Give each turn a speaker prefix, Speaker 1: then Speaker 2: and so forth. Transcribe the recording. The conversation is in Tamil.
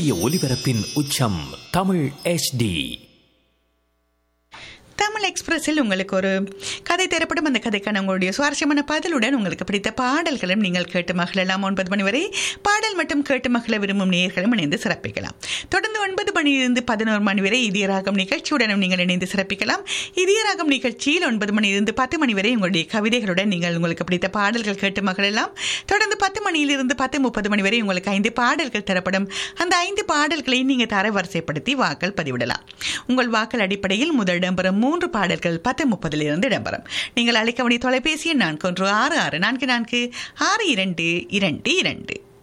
Speaker 1: சூரிய ஒளிபரப்பின் உச்சம் தமிழ் HD
Speaker 2: தமிழ் எக்ஸ்பிரஸில் உங்களுக்கு ஒரு கதை தரப்படும் அந்த கதைக்கான உங்களுடைய சுவாரஸ்யமான பதிலுடன் உங்களுக்கு பிடித்த பாடல்களும் நீங்கள் கேட்டு மகிழலாம் ஒன்பது மணி வரை பாடல் மட்டும் கேட்டு மகிழ விரும்பும் நேயர்களும் இணைந்து சிறப்பிக்கலாம் தொடர்ந்து ஒன்பது மணியிலிருந்து பதினோரு மணி வரை இதயராகம் நிகழ்ச்சியுடனும் நீங்கள் இணைந்து சிறப்பிக்கலாம் இதயராகம் நிகழ்ச்சியில் ஒன்பது மணியிலிருந்து பத்து மணி வரை உங்களுடைய கவிதைகளுடன் நீங்கள் உங்களுக்கு பிடித்த பாடல்கள் கேட்டு மகிழலாம் தொடர்ந்து பத்து மணியிலிருந்து பத்து முப்பது மணி வரை உங்களுக்கு ஐந்து பாடல்கள் தரப்படும் அந்த ஐந்து பாடல்களை நீங்கள் தரவரிசைப்படுத்தி வாக்கள் பதிவிடலாம் உங்கள் வாக்கள் அடிப்படையில் முதல் இடம்பெறும் மூன்று பாடல்கள் பத்து முப்பதிலிருந்து இடம்பெறும் நீங்கள் அழைக்கவணி தொலைபேசி எண் நான்கு ஒன்று ஆறு ஆறு நான்கு நான்கு ஆறு இரண்டு இரண்டு இரண்டு